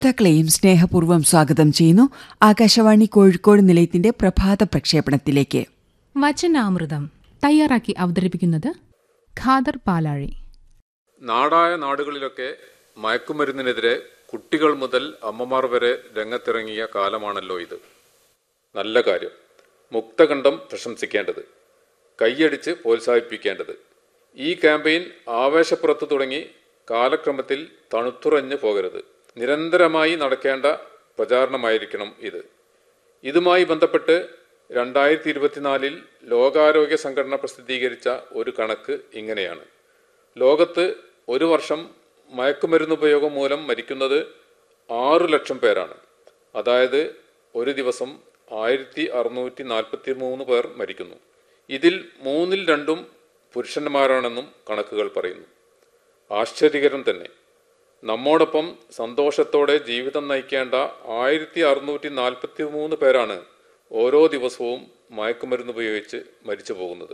ശ്രോതാക്കളെയും സ്നേഹപൂർവ്വം സ്വാഗതം ചെയ്യുന്നു ആകാശവാണി കോഴിക്കോട് നിലയത്തിന്റെ പ്രഭാത പ്രക്ഷേപണത്തിലേക്ക് വചനാമൃതം തയ്യാറാക്കി അവതരിപ്പിക്കുന്നത് ഖാദർ പാലാഴി നാടായ നാടുകളിലൊക്കെ മയക്കുമരുന്നിനെതിരെ കുട്ടികൾ മുതൽ അമ്മമാർ വരെ രംഗത്തിറങ്ങിയ കാലമാണല്ലോ ഇത് നല്ല കാര്യം മുക്തകണ്ഠം പ്രശംസിക്കേണ്ടത് കൈയടിച്ച് പ്രോത്സാഹിപ്പിക്കേണ്ടത് ഈ ക്യാമ്പയിൻ ആവേശപ്പുറത്ത് തുടങ്ങി കാലക്രമത്തിൽ തണുത്തുറഞ്ഞു പോകരുത് നിരന്തരമായി നടക്കേണ്ട പ്രചാരണമായിരിക്കണം ഇത് ഇതുമായി ബന്ധപ്പെട്ട് രണ്ടായിരത്തി ഇരുപത്തിനാലിൽ ലോകാരോഗ്യ സംഘടന പ്രസിദ്ധീകരിച്ച ഒരു കണക്ക് ഇങ്ങനെയാണ് ലോകത്ത് ഒരു വർഷം മയക്കുമരുന്ന് ഉപയോഗം മൂലം മരിക്കുന്നത് ആറു ലക്ഷം പേരാണ് അതായത് ഒരു ദിവസം ആയിരത്തി അറുന്നൂറ്റി നാൽപ്പത്തി മൂന്ന് പേർ മരിക്കുന്നു ഇതിൽ മൂന്നിൽ രണ്ടും പുരുഷന്മാരാണെന്നും കണക്കുകൾ പറയുന്നു ആശ്ചര്യകരം തന്നെ നമ്മോടൊപ്പം സന്തോഷത്തോടെ ജീവിതം നയിക്കേണ്ട ആയിരത്തി അറുന്നൂറ്റി നാൽപ്പത്തി മൂന്ന് പേരാണ് ഓരോ ദിവസവും മയക്കുമരുന്ന് ഉപയോഗിച്ച് മരിച്ചു പോകുന്നത്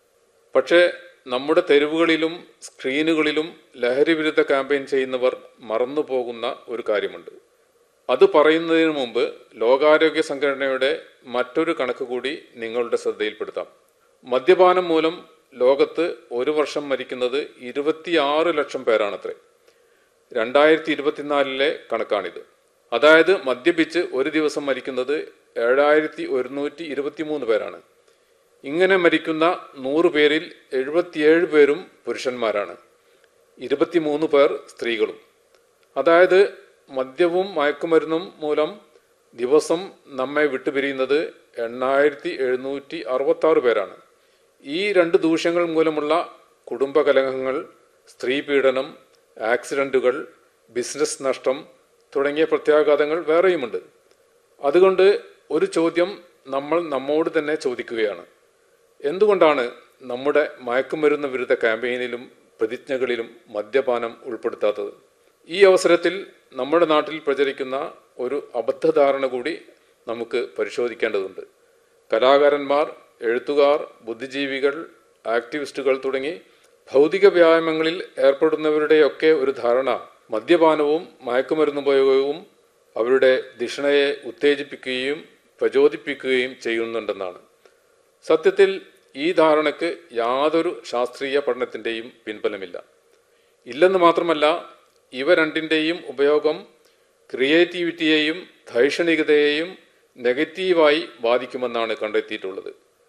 പക്ഷേ നമ്മുടെ തെരുവുകളിലും സ്ക്രീനുകളിലും ലഹരി വിരുദ്ധ ക്യാമ്പയിൻ ചെയ്യുന്നവർ മറന്നുപോകുന്ന ഒരു കാര്യമുണ്ട് അത് പറയുന്നതിന് മുമ്പ് ലോകാരോഗ്യ സംഘടനയുടെ മറ്റൊരു കണക്ക് കൂടി നിങ്ങളുടെ ശ്രദ്ധയിൽപ്പെടുത്താം മദ്യപാനം മൂലം ലോകത്ത് ഒരു വർഷം മരിക്കുന്നത് ഇരുപത്തിയാറ് ലക്ഷം പേരാണത്രേ രണ്ടായിരത്തി ഇരുപത്തിനാലിലെ കണക്കാണിത് അതായത് മദ്യപിച്ച് ഒരു ദിവസം മരിക്കുന്നത് ഏഴായിരത്തി ഒരുന്നൂറ്റി ഇരുപത്തിമൂന്ന് പേരാണ് ഇങ്ങനെ മരിക്കുന്ന നൂറ് പേരിൽ എഴുപത്തിയേഴ് പേരും പുരുഷന്മാരാണ് ഇരുപത്തിമൂന്ന് പേർ സ്ത്രീകളും അതായത് മദ്യവും മയക്കുമരുന്നും മൂലം ദിവസം നമ്മെ വിട്ടുപിരിയുന്നത് എണ്ണായിരത്തി എഴുന്നൂറ്റി അറുപത്തി ആറ് പേരാണ് ഈ രണ്ട് ദൂഷ്യങ്ങൾ മൂലമുള്ള കുടുംബകലഹങ്ങൾ സ്ത്രീ പീഡനം ആക്സിഡന്റുകൾ ബിസിനസ് നഷ്ടം തുടങ്ങിയ പ്രത്യാഘാതങ്ങൾ വേറെയുമുണ്ട് അതുകൊണ്ട് ഒരു ചോദ്യം നമ്മൾ നമ്മോട് തന്നെ ചോദിക്കുകയാണ് എന്തുകൊണ്ടാണ് നമ്മുടെ മയക്കുമരുന്ന് വിരുദ്ധ ക്യാമ്പയിനിലും പ്രതിജ്ഞകളിലും മദ്യപാനം ഉൾപ്പെടുത്താത്തത് ഈ അവസരത്തിൽ നമ്മുടെ നാട്ടിൽ പ്രചരിക്കുന്ന ഒരു അബദ്ധധാരണ കൂടി നമുക്ക് പരിശോധിക്കേണ്ടതുണ്ട് കലാകാരന്മാർ എഴുത്തുകാർ ബുദ്ധിജീവികൾ ആക്ടിവിസ്റ്റുകൾ തുടങ്ങി ഭൗതിക വ്യായാമങ്ങളിൽ ഏർപ്പെടുന്നവരുടെയൊക്കെ ഒരു ധാരണ മദ്യപാനവും മയക്കുമരുന്നുപയോഗവും അവരുടെ ധിഷണയെ ഉത്തേജിപ്പിക്കുകയും പ്രചോദിപ്പിക്കുകയും ചെയ്യുന്നുണ്ടെന്നാണ് സത്യത്തിൽ ഈ ധാരണയ്ക്ക് യാതൊരു ശാസ്ത്രീയ പഠനത്തിൻ്റെയും പിൻബലമില്ല ഇല്ലെന്ന് മാത്രമല്ല ഇവ രണ്ടിൻ്റെയും ഉപയോഗം ക്രിയേറ്റിവിറ്റിയെയും ധൈഷണികതയെയും നെഗറ്റീവായി ബാധിക്കുമെന്നാണ് കണ്ടെത്തിയിട്ടുള്ളത്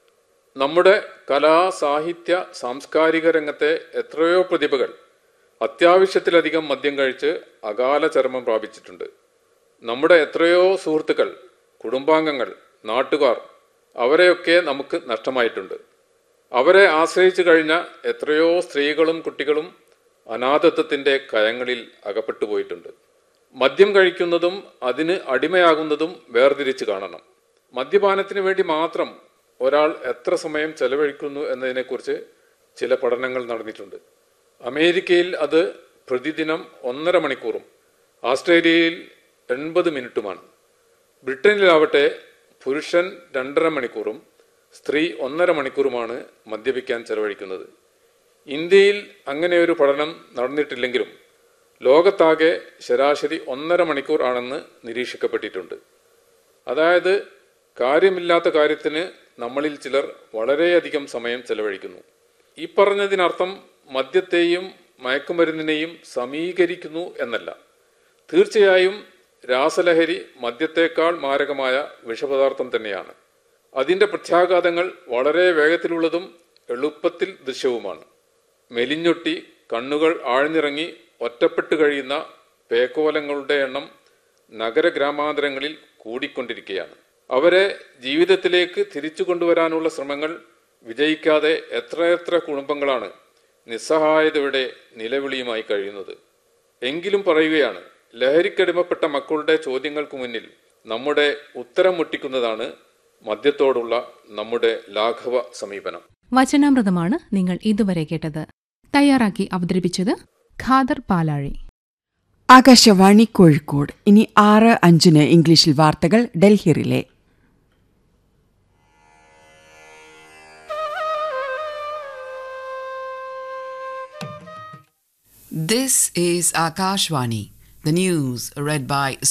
നമ്മുടെ കലാ സാഹിത്യ സാംസ്കാരിക രംഗത്തെ എത്രയോ പ്രതിഭകൾ അത്യാവശ്യത്തിലധികം മദ്യം കഴിച്ച് അകാല ചരമം പ്രാപിച്ചിട്ടുണ്ട് നമ്മുടെ എത്രയോ സുഹൃത്തുക്കൾ കുടുംബാംഗങ്ങൾ നാട്ടുകാർ അവരെയൊക്കെ നമുക്ക് നഷ്ടമായിട്ടുണ്ട് അവരെ ആശ്രയിച്ചു കഴിഞ്ഞ എത്രയോ സ്ത്രീകളും കുട്ടികളും അനാഥത്വത്തിന്റെ കയങ്ങളിൽ അകപ്പെട്ടു പോയിട്ടുണ്ട് മദ്യം കഴിക്കുന്നതും അതിന് അടിമയാകുന്നതും വേർതിരിച്ച് കാണണം മദ്യപാനത്തിന് വേണ്ടി മാത്രം ഒരാൾ എത്ര സമയം ചെലവഴിക്കുന്നു എന്നതിനെക്കുറിച്ച് ചില പഠനങ്ങൾ നടന്നിട്ടുണ്ട് അമേരിക്കയിൽ അത് പ്രതിദിനം ഒന്നര മണിക്കൂറും ആസ്ട്രേലിയയിൽ എൺപത് മിനിറ്റുമാണ് ബ്രിട്ടനിലാവട്ടെ പുരുഷൻ രണ്ടര മണിക്കൂറും സ്ത്രീ ഒന്നര മണിക്കൂറുമാണ് മദ്യപിക്കാൻ ചെലവഴിക്കുന്നത് ഇന്ത്യയിൽ അങ്ങനെ ഒരു പഠനം നടന്നിട്ടില്ലെങ്കിലും ലോകത്താകെ ശരാശരി ഒന്നര മണിക്കൂർ ആണെന്ന് നിരീക്ഷിക്കപ്പെട്ടിട്ടുണ്ട് അതായത് കാര്യമില്ലാത്ത കാര്യത്തിന് നമ്മളിൽ ചിലർ വളരെയധികം സമയം ചെലവഴിക്കുന്നു ഈ പറഞ്ഞതിനർത്ഥം മദ്യത്തെയും മയക്കുമരുന്നിനെയും സമീകരിക്കുന്നു എന്നല്ല തീർച്ചയായും രാസലഹരി മദ്യത്തേക്കാൾ മാരകമായ വിഷപദാർത്ഥം തന്നെയാണ് അതിന്റെ പ്രത്യാഘാതങ്ങൾ വളരെ വേഗത്തിലുള്ളതും എളുപ്പത്തിൽ ദൃശ്യവുമാണ് മെലിഞ്ഞൊട്ടി കണ്ണുകൾ ആഴ്ന്നിറങ്ങി ഒറ്റപ്പെട്ടു കഴിയുന്ന പേക്കോലങ്ങളുടെ എണ്ണം നഗര ഗ്രാമാന്തരങ്ങളിൽ കൂടിക്കൊണ്ടിരിക്കുകയാണ് അവരെ ജീവിതത്തിലേക്ക് തിരിച്ചു കൊണ്ടുവരാനുള്ള ശ്രമങ്ങൾ വിജയിക്കാതെ എത്രയെത്ര കുടുംബങ്ങളാണ് നിസ്സഹായതയുടെ നിലവിളിയുമായി കഴിയുന്നത് എങ്കിലും പറയുകയാണ് ലഹരിക്കടിമപ്പെട്ട മക്കളുടെ ചോദ്യങ്ങൾക്ക് മുന്നിൽ നമ്മുടെ ഉത്തരം മുട്ടിക്കുന്നതാണ് മദ്യത്തോടുള്ള നമ്മുടെ ലാഘവ സമീപനം വചനാമൃതമാണ് നിങ്ങൾ ഇതുവരെ കേട്ടത് തയ്യാറാക്കി അവതരിപ്പിച്ചത് ഖാദർ പാലാഴി ആകാശവാണി കോഴിക്കോട് ഇനി ആറ് അഞ്ചിന് ഇംഗ്ലീഷിൽ വാർത്തകൾ ഡൽഹിയിലെ This is Akashvani, the news read by